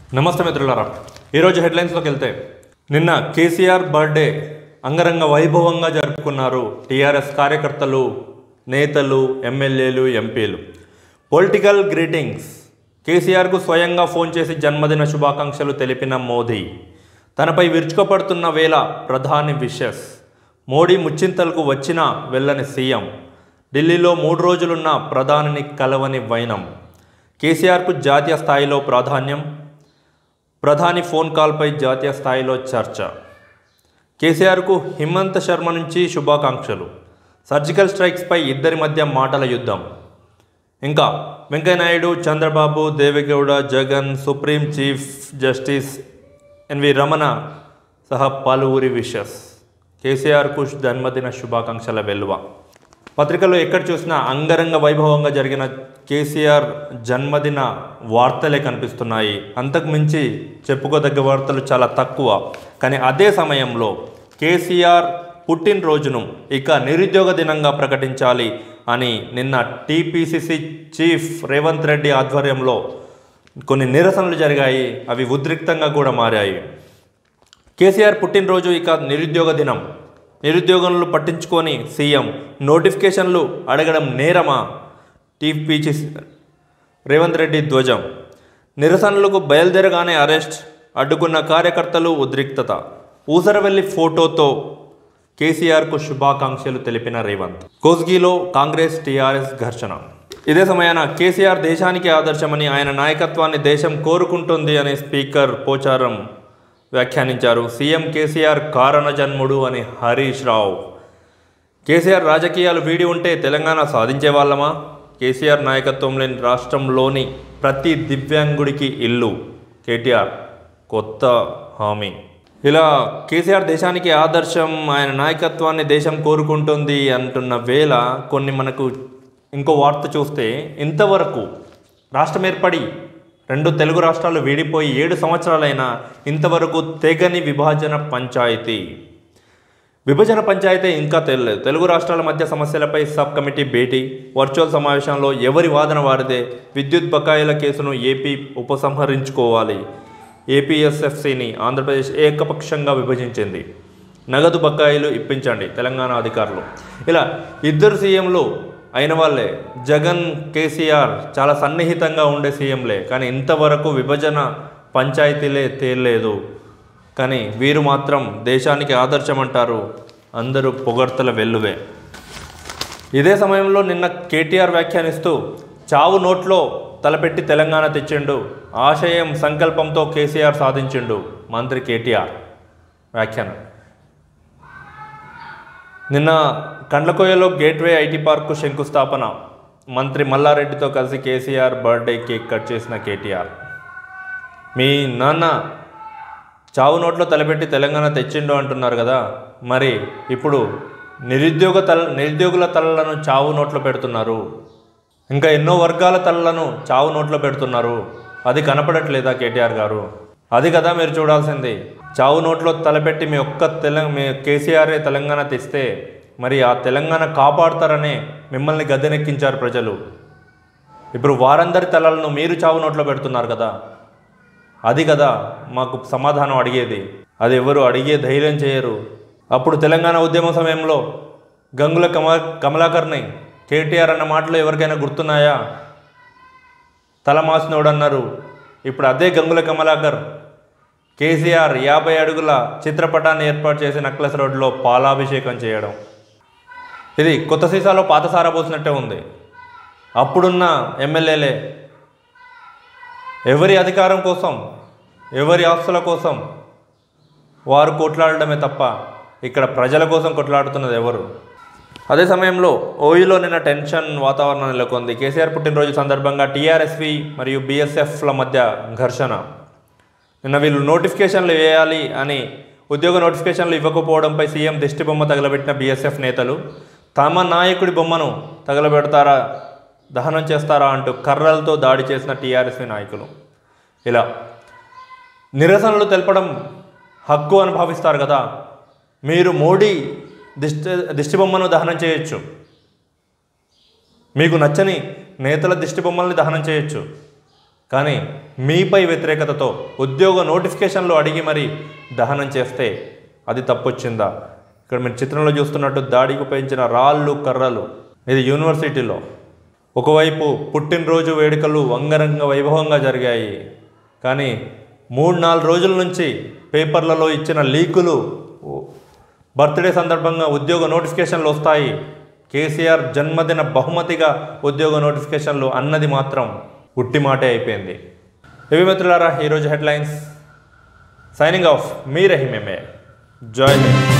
నమస్తే మిత్రులారా ఈరోజు హెడ్లైన్స్లోకి వెళ్తే నిన్న కేసీఆర్ బర్త్డే అంగరంగ వైభవంగా జరుపుకున్నారు టీఆర్ఎస్ కార్యకర్తలు నేతలు ఎమ్మెల్యేలు ఎంపీలు పొలిటికల్ గ్రీటింగ్స్ కేసీఆర్కు స్వయంగా ఫోన్ చేసి జన్మదిన శుభాకాంక్షలు తెలిపిన మోదీ తనపై విరుచుకుపడుతున్న వేళ ప్రధాని విషెస్ మోడీ ముచ్చింతలకు వచ్చిన వెళ్ళని సీఎం ఢిల్లీలో మూడు రోజులున్న ప్రధానిని కలవని వైనం కేసీఆర్కు జాతీయ స్థాయిలో ప్రాధాన్యం ప్రధాని ఫోన్ కాల్పై జాతీయ స్థాయిలో చర్చ కేసీఆర్కు హిమంత్ శర్మ నుంచి శుభాకాంక్షలు సర్జికల్ స్ట్రైక్స్పై ఇద్దరి మధ్య మాటల యుద్ధం ఇంకా Venkaiah Naidu Chandrababu Deve Gowda Jagan supreme chief justice N V Ramana సహా పలువురి విషస్ కేసీఆర్కు జన్మదిన శుభాకాంక్షల వెల్లువ పత్రికల్లో ఎక్కడ చూసినా అంగరంగ వైభవంగా జరిగిన కేసీఆర్ జన్మదిన వార్తలే కనిపిస్తున్నాయి అంతకు మించి చెప్పుకోదగ్గ వార్తలు చాలా తక్కువ కానీ అదే సమయంలో కేసీఆర్ పుట్టినరోజును ఇక నిరుద్యోగ దినంగా ప్రకటించాలి అని నిన్న టీపీసీసీ చీఫ్ రేవంత్ రెడ్డి ఆధ్వర్యంలో కొన్ని నిరసనలు జరిగాయి అవి ఉద్రిక్తంగా కూడా మారాయి కేసీఆర్ పుట్టినరోజు ఇక నిరుద్యోగ దినం నిరుద్యోగంలో పట్టించుకొని సీఎం నోటిఫికేషన్లు అడగడం నేరమా టీపీసీ రేవంత్ రెడ్డి ధ్వజం నిరసనలకు బయలుదేరగానే అరెస్ట్ అడ్డుకున్న కార్యకర్తలు ఉద్రిక్తత ఊసరవెల్లి ఫోటోతో కేసీఆర్కు శుభాకాంక్షలు తెలిపిన రేవంత్ కోస్గిలో కాంగ్రెస్ టీఆర్ఎస్ ఘర్షణ ఇదే సమయాన కేసీఆర్ దేశానికి ఆదర్శమని ఆయన నాయకత్వాన్ని దేశం కోరుకుంటుంది అని స్పీకర్ పోచారం వ్యాఖ్యానించారు సీఎం కేసీఆర్ కారణ జన్ముడు అని హరీష్ రావు కేసీఆర్ రాజకీయాలు వీడి ఉంటే తెలంగాణ సాధించే వాళ్ళమా కేసీఆర్ నాయకత్వం లేని రాష్ట్రంలోని ప్రతి దివ్యాంగుడికి ఇల్లు కేటీఆర్ కొత్త హామీ ఇలా కేసీఆర్ దేశానికి ఆదర్శం ఆయన నాయకత్వాన్ని దేశం కోరుకుంటుంది అంటున్న వేళ కొన్ని మనకు ఇంకో వార్త చూస్తే ఇంతవరకు రాష్ట్రం ఏర్పడి రెండు తెలుగు రాష్ట్రాలు వీడిపోయి ఏడు సంవత్సరాలైనా ఇంతవరకు తెగని విభజన పంచాయతీ విభజన పంచాయతీ ఇంకా తెలియలేదు తెలుగు రాష్ట్రాల మధ్య సమస్యలపై సబ్ కమిటీ భేటీ వర్చువల్ సమావేశంలో ఎవరి వాదన వారిదే విద్యుత్ బకాయిల కేసును ఏపీ ఉపసంహరించుకోవాలి ఏపీఎస్ఎఫ్సిని ఆంధ్రప్రదేశ్ ఏకపక్షంగా విభజించింది నగదు బకాయిలు ఇప్పించండి తెలంగాణ అధికారులు ఇలా ఇద్దరు సీఎంలు అయిన వాళ్ళే జగన్ కేసీఆర్ చాలా సన్నిహితంగా ఉండే సీఎంలే కానీ ఇంతవరకు విభజన పంచాయతీలే తేలలేదు కానీ వీరు మాత్రం దేశానికి ఆదర్శం అంటారు అందరూ పొగడ్తల వెల్లువే ఇదే సమయంలో నిన్న కేటీఆర్ వ్యాఖ్యానిస్తూ చావు నోట్లో తలపెట్టి తెలంగాణ తెచ్చిండు ఆశయం సంకల్పంతో కేసీఆర్ సాధించిండు మంత్రి కేటీఆర్ వ్యాఖ్యానం నిన్న కండ్లకోయలో గేట్వే ఐటీ పార్కు శంకుస్థాపన మంత్రి మల్లారెడ్డితో కలిసి కేసీఆర్ బర్త్డే కేక్ కట్ చేసిన కేటీఆర్ మీ నాన్న చావు నోట్లో తలపెట్టి తెలంగాణ తెచ్చిండు అంటున్నారు కదా మరి ఇప్పుడు నిరుద్యోగ తల నిరుద్యోగుల తలలను చావు నోట్లో పెడుతున్నారు ఇంకా ఎన్నో వర్గాల తలలను చావు నోట్లో పెడుతున్నారు అది కనపడట్లేదా కేటీఆర్ గారు అది కదా మీరు చూడాల్సింది చావు నోట్లో తలపెట్టి మీ ఒక్క తెలంగ మీ కేసీఆరే తెలంగాణ తెస్తే మరి ఆ తెలంగాణ కాపాడతారనే మిమ్మల్ని గద్దెనెక్కించారు ప్రజలు ఇప్పుడు వారందరి తలలను మీరు చావు నోట్లో పెడుతున్నారు కదా అది కదా మాకు సమాధానం అడిగేది అది ఎవరు అడిగే ధైర్యం చేయరు అప్పుడు తెలంగాణ ఉద్యమం సమయంలో గంగుల కమ కమలాకర్ని కేటీఆర్ అన్న మాటలు ఎవరికైనా గుర్తున్నాయా తలమాసినోడు అన్నారు ఇప్పుడు అదే గంగుల కమలాకర్ కేసీఆర్ యాభై అడుగుల చిత్రపటాన్ని ఏర్పాటు చేసి నక్లెస్ రోడ్లో పాలాభిషేకం చేయడం ఇది కొత్త సీసాలో పాత సారా పోసినట్టే ఉంది అప్పుడున్న ఎమ్మెల్యేలే ఎవరి అధికారం కోసం ఎవరి ఆస్తుల కోసం వారు కొట్లాడడమే తప్ప ఇక్కడ ప్రజల కోసం కొట్లాడుతున్నది ఎవరు అదే సమయంలో ఓయూలో నిన్న టెన్షన్ వాతావరణం నెలకొంది కేసీఆర్ పుట్టినరోజు సందర్భంగా టీఆర్ఎస్వి మరియు బీఎస్ఎఫ్ల మధ్య ఘర్షణ నిన్న వీళ్ళు నోటిఫికేషన్లు వేయాలి అని ఉద్యోగ నోటిఫికేషన్లు ఇవ్వకపోవడంపై సీఎం దిష్టి బొమ్మ తగలబెట్టిన బీఎస్ఎఫ్ నేతలు తమ నాయకుడి బొమ్మను తగలబెడతారా దహనం చేస్తారా అంటూ కర్రలతో దాడి చేసిన టీఆర్ఎస్వి నాయకులు ఇలా నిరసనలు తెలపడం హక్కు అని భావిస్తారు కదా మీరు మోడీ దిష్టి దిష్టిబొమ్మను దహనం చేయొచ్చు మీకు నచ్చని నేతల దిష్టి బొమ్మల్ని దహనం చేయొచ్చు కానీ మీపై వ్యతిరేకతతో ఉద్యోగ నోటిఫికేషన్లు అడిగి మరీ దహనం చేస్తే అది తప్పొచ్చిందా ఇక్కడ మీరు చిత్రంలో చూస్తున్నట్టు దాడికి ఉపయోగించిన రాళ్ళు కర్రలు ఇది యూనివర్సిటీలో ఒకవైపు పుట్టినరోజు వేడుకలు అంగరంగ వైభవంగా జరిగాయి కానీ మూడు నాలుగు రోజుల నుంచి పేపర్లలో ఇచ్చిన లీకులు బర్త్డే సందర్భంగా ఉద్యోగ నోటిఫికేషన్లు వస్తాయి కేసీఆర్ జన్మదిన బహుమతిగా ఉద్యోగ నోటిఫికేషన్లు అన్నది మాత్రం ఉట్టి మాటే అయిపోయింది ఇవి మిత్రులారా ఈరోజు హెడ్లైన్స్ సైనింగ్ ఆఫ్ మీ రహిమేమే జాయ్ హింద్